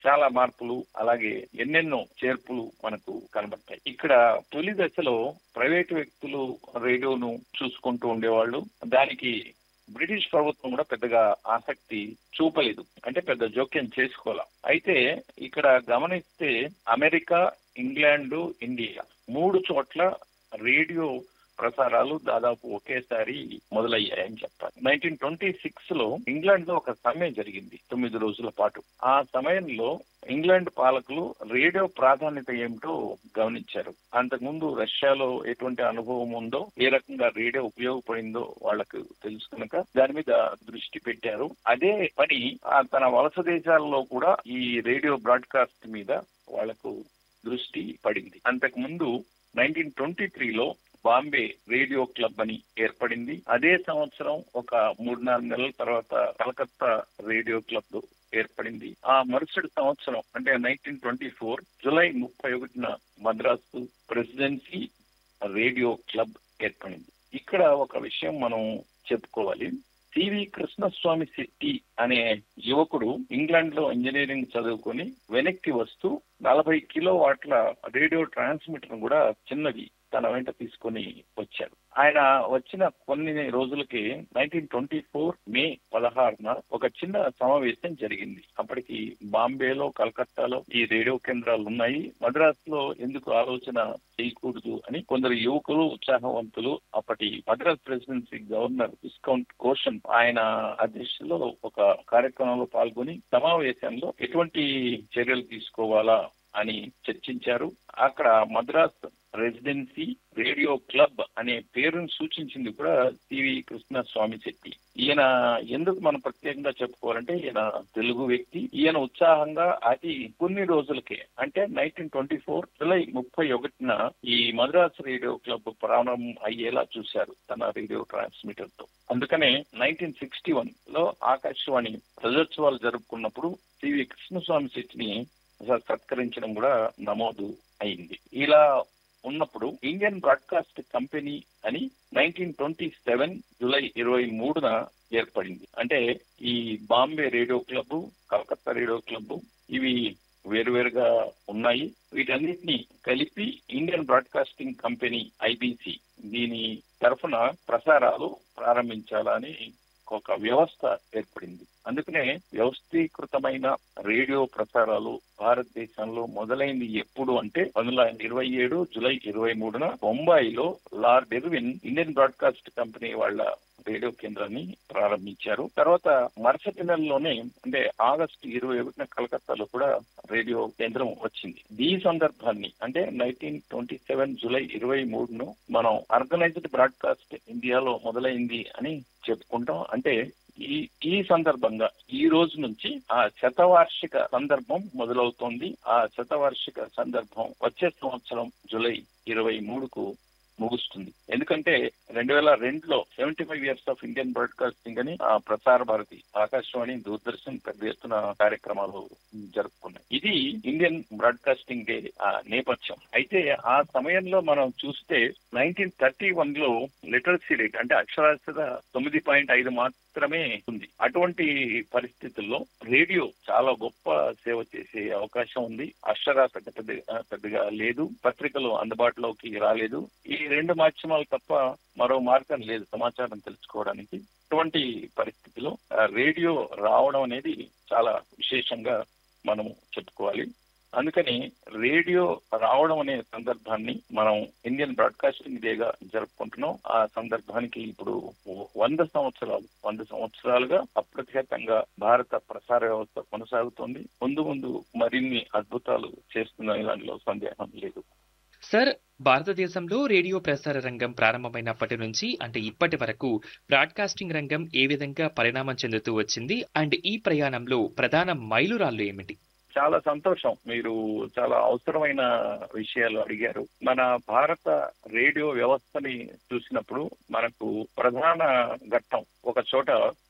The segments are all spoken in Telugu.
చాలా మార్పులు అలాగే ఎన్నెన్నో చేర్పులు మనకు కనబడతాయి ఇక్కడ తొలి దశలో ప్రైవేటు వ్యక్తులు రేడియోను చూసుకుంటూ ఉండేవాళ్ళు దానికి బ్రిటిష్ ప్రభుత్వం కూడా పెద్దగా ఆసక్తి చూపలేదు అంటే పెద్ద జోక్యం చేసుకోవాలి అయితే ఇక్కడ గమనిస్తే అమెరికా ఇంగ్లాండ్ ఇండియా మూడు చోట్ల రేడియో ప్రసారాలు దాదాపు ఒకేసారి మొదలయ్యాయని చెప్పాలి నైన్టీన్ ట్వంటీ సిక్స్ లో ఇంగ్లాండ్ లో ఒక సమ్మె జరిగింది తొమ్మిది రోజుల పాటు ఆ సమయంలో ఇంగ్లాండ్ పాలకులు రేడియో ప్రాధాన్యత ఏమిటో గమనించారు అంతకుముందు రష్యాలో ఎటువంటి అనుభవం ఉందో ఏ రకంగా రేడియో ఉపయోగపడిందో వాళ్ళకు తెలుసు కనుక దాని మీద దృష్టి పెట్టారు అదే పని ఆ తన వలస దేశాల్లో కూడా ఈ రేడియో బ్రాడ్కాస్ట్ మీద వాళ్లకు దృష్టి పడింది అంతకు ముందు నైన్టీన్ ట్వంటీ త్రీలో బాంబే రేడియో క్లబ్ అని ఏర్పడింది అదే సంవత్సరం ఒక మూడు నాలుగు నెలల తర్వాత కలకత్తా రేడియో క్లబ్ ఏర్పడింది ఆ మరుసటి సంవత్సరం అంటే నైన్టీన్ ట్వంటీ ఫోర్ జులై ముప్పై ఒకటిన మద్రాసు ప్రెసిడెన్సీ రేడియో క్లబ్ ఏర్పడింది ఇక్కడ ఒక విషయం మనం చెప్పుకోవాలి సివి కృష్ణస్వామి శెట్టి అనే యువకుడు ఇంగ్లాండ్ లో ఇంజనీరింగ్ చదువుకొని వెనక్కి వస్తూ నలభై కిలో వాట్ల రేడియో ట్రాన్స్మిటర్ కూడా చిన్నది తన వెంట తీసుకొని వచ్చారు ఆయన వచ్చిన కొన్ని రోజులకి నైన్టీన్ ట్వంటీ ఫోర్ మే పదహారున ఒక చిన్న సమావేశం జరిగింది అప్పటికి బాంబేలో కలకత్తాలో ఈ రేడియో కేంద్రాలు ఉన్నాయి మద్రాస్ లో ఎందుకు ఆలోచన చేయకూడదు అని కొందరు యువకులు ఉత్సాహవంతులు అప్పటి Madras presidency governor viscount Goschen ఆయన అధ్యక్షతలో ఒక కార్యక్రమంలో పాల్గొని సమావేశంలో ఎటువంటి చర్యలు తీసుకోవాలా అని చర్చించారు అక్కడ మద్రాస్ రెసిడెన్సీ రేడియో క్లబ్ అనే పేరును సూచించింది కూడా సివి కృష్ణ స్వామి శెట్టి ఈయన ఎందుకు మనం ప్రత్యేకంగా చెప్పుకోవాలంటే ఈయన తెలుగు వ్యక్తి ఈయన ఉత్సాహంగా అది కొన్ని రోజులకే అంటే నైన్టీన్ ట్వంటీ ఫోర్ జులై ముప్పై ఒకటిన ఈ మద్రాస్ రేడియో క్లబ్ ప్రారంభం అయ్యేలా చూశారు తన రేడియో ట్రాన్స్మిటర్ తో అందుకనే నైన్టీన్ సిక్స్టీ వన్ లో ఆకాశవాణి ప్రజోత్సవాలు జరుపుకున్నప్పుడు సివి కృష్ణస్వామి శెట్టిని సత్కరించడం కూడా నమోదు అయింది ఇలా ఉన్నప్పుడు ఇండియన్ బ్రాడ్కాస్ట్ కంపెనీ అని నైన్టీన్ ట్వంటీ సెవెన్ జూలై ఇరవై మూడున ఏర్పడింది అంటే ఈ Bombay radio club Calcutta radio club ఇవి వేరువేరుగా ఉన్నాయి వీటన్నిటిని కలిపి ఇండియన్ బ్రాడ్కాస్టింగ్ కంపెనీ ఐబీసీ దీని తరఫున ప్రసారాలు ప్రారంభించాలని ఒక వ్యవస్థ ఏర్పడింది అందుకనే వ్యవస్థీకృతమైన రేడియో ప్రసారాలు భారతదేశంలో మొదలైంది ఎప్పుడు అంటే పంతొమ్మిది ఇరవై ఏడు జులై ఇరవై మూడున బొంబాయిలో lord Irwin Indian broadcast company వాళ్ళ రేడియో కేంద్రాన్ని ప్రారంభించారు తర్వాత మరుసటి నెలలోనే అంటే ఆగస్టు ఇరవై ఒకటిన కలకత్తాలో కూడా రేడియో కేంద్రం వచ్చింది ఈ సందర్భాన్ని అంటే నైన్టీన్ ట్వంటీ సెవెన్ జూలై ఇరవై మూడును మనం ఆర్గనైజ్డ్ బ్రాడ్కాస్ట్ ఇండియాలో మొదలైంది అని చెప్పుకుంటాం అంటే ఈ ఈ సందర్భంగా ఈ రోజు నుంచి ఆ శతవార్షిక సందర్భం మొదలవుతోంది ఆ శతవార్షిక సందర్భం వచ్చే సంవత్సరం జూలై ఇరవై మూడుకు ముగుస్తుంది ఎందుకంటే రెండు వేల రెండులో seventy five years of Indian broadcasting అని ఆ ప్రసార భారతి ఆకాశవాణి దూరదర్శన్ పెద్ద ఎత్తున కార్యక్రమాలు జరుపుకున్నాయి ఇది ఇండియన్ బ్రాడ్కాస్టింగ్ డే ఆ నేపథ్యం అయితే ఆ సమయంలో మనం చూస్తే నైన్టీన్ థర్టీ వన్ లో లిటరసీ రేట్ అంటే అక్షరాస్యత తొమ్మిది పాయింట్ ఐదు మాత్రమే ఉంది అటువంటి పరిస్థితుల్లో రేడియో చాలా గొప్ప సేవ చేసే అవకాశం ఉంది అక్షరాస్యత పెద్దగా పెద్దగా లేదు పత్రికలు అందుబాటులోకి రాలేదు ఈ రెండు మాధ్యమాలు తప్ప మరో మార్గం లేదు సమాచారం తెలుసుకోవడానికి ఇటువంటి పరిస్థితిలో రేడియో రావడం అనేది చాలా విశేషంగా మనము చెప్పుకోవాలి అందుకని రేడియో రావడం అనే సందర్భాన్ని మనం ఇండియన్ బ్రాడ్కాస్టింగ్ డేగా జరుపుకుంటున్నాం ఆ సందర్భానికి ఇప్పుడు వంద సంవత్సరాలు వంద సంవత్సరాలుగా అప్రతిహతంగా భారత ప్రసార వ్యవస్థ కొనసాగుతోంది ముందు ముందు మరిన్ని అద్భుతాలు చేస్తున్న దానిలో సందేహం లేదు సార్ భారతదేశంలో రేడియో ప్రసార రంగం ప్రారంభమైనప్పటి నుంచి అంటే ఇప్పటి వరకు బ్రాడ్కాస్టింగ్ రంగం ఏ విధంగా పరిణామం చెందుతూ వచ్చింది అండ్ ఈ ప్రయాణంలో ప్రధాన మైలురాళ్ళు ఏమిటి చాలా సంతోషం మీరు చాలా అవసరమైన విషయాలు అడిగారు మన భారత రేడియో వ్యవస్థని చూసినప్పుడు మనకు ప్రధాన ఘట్టం ఒక చోట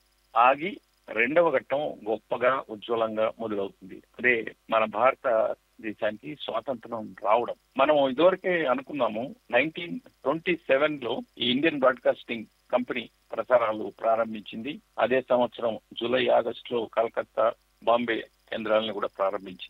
ఆగి రెండవ ఘట్టం గొప్పగా ఉజ్వలంగా మొదలవుతుంది అదే మన భారత దేశానికి స్వాతంత్రం రావడం మనం ఇదివరకే అనుకున్నాము నైన్టీన్ ట్వంటీ సెవెన్ లో ఈ ఇండియన్ బ్రాడ్కాస్టింగ్ కంపెనీ ప్రసారాలు ప్రారంభించింది అదే సంవత్సరం జూలై ఆగస్టు లో కలకత్తా బాంబే కేంద్రాలను కూడా ప్రారంభించింది